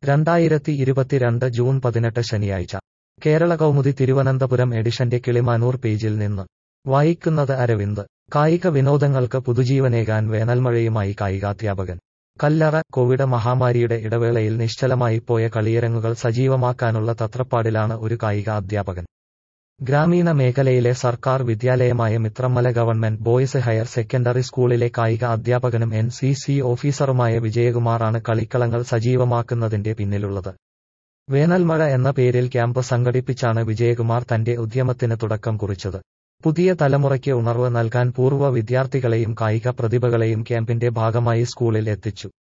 രണ്ടായിരത്തി ഇരുപത്തിരണ്ട് ജൂൺ പതിനെട്ട് ശനിയാഴ്ച കേരള കൗമുദി തിരുവനന്തപുരം എഡിഷന്റെ കിളിമാനൂർ പേജിൽ നിന്ന് വായിക്കുന്നത് അരവിന്ദ് കായിക വിനോദങ്ങൾക്ക് പുതുജീവനേകാൻ വേനൽമഴയുമായി കായികാധ്യാപകൻ കല്ലറ കോവിഡ് മഹാമാരിയുടെ ഇടവേളയിൽ നിശ്ചലമായി പോയ കളിയരങ്ങുകൾ സജീവമാക്കാനുള്ള തത്രപ്പാടിലാണ് ഒരു കായിക അധ്യാപകൻ ഗ്രാമീണ മേഖലയിലെ സർക്കാർ വിദ്യാലയമായ Mithramala government boys higher secondary സ്കൂളിലെ കായിക അധ്യാപകനും എൻ സി സി ഓഫീസറുമായ വിജയകുമാറാണ് കളിക്കളങ്ങൾ സജീവമാക്കുന്നതിന്റെ പിന്നിലുള്ളത് വേനൽമഴ എന്ന പേരിൽ ക്യാമ്പ് സംഘടിപ്പിച്ചാണ് വിജയകുമാർ തന്റെ ഉദ്യമത്തിന് തുടക്കം കുറിച്ചത് പുതിയ തലമുറയ്ക്ക് ഉണർവ് നൽകാൻ പൂർവ്വ വിദ്യാർത്ഥികളെയും കായിക പ്രതിഭകളെയും ക്യാമ്പിന്റെ ഭാഗമായി സ്കൂളിൽ എത്തിച്ചു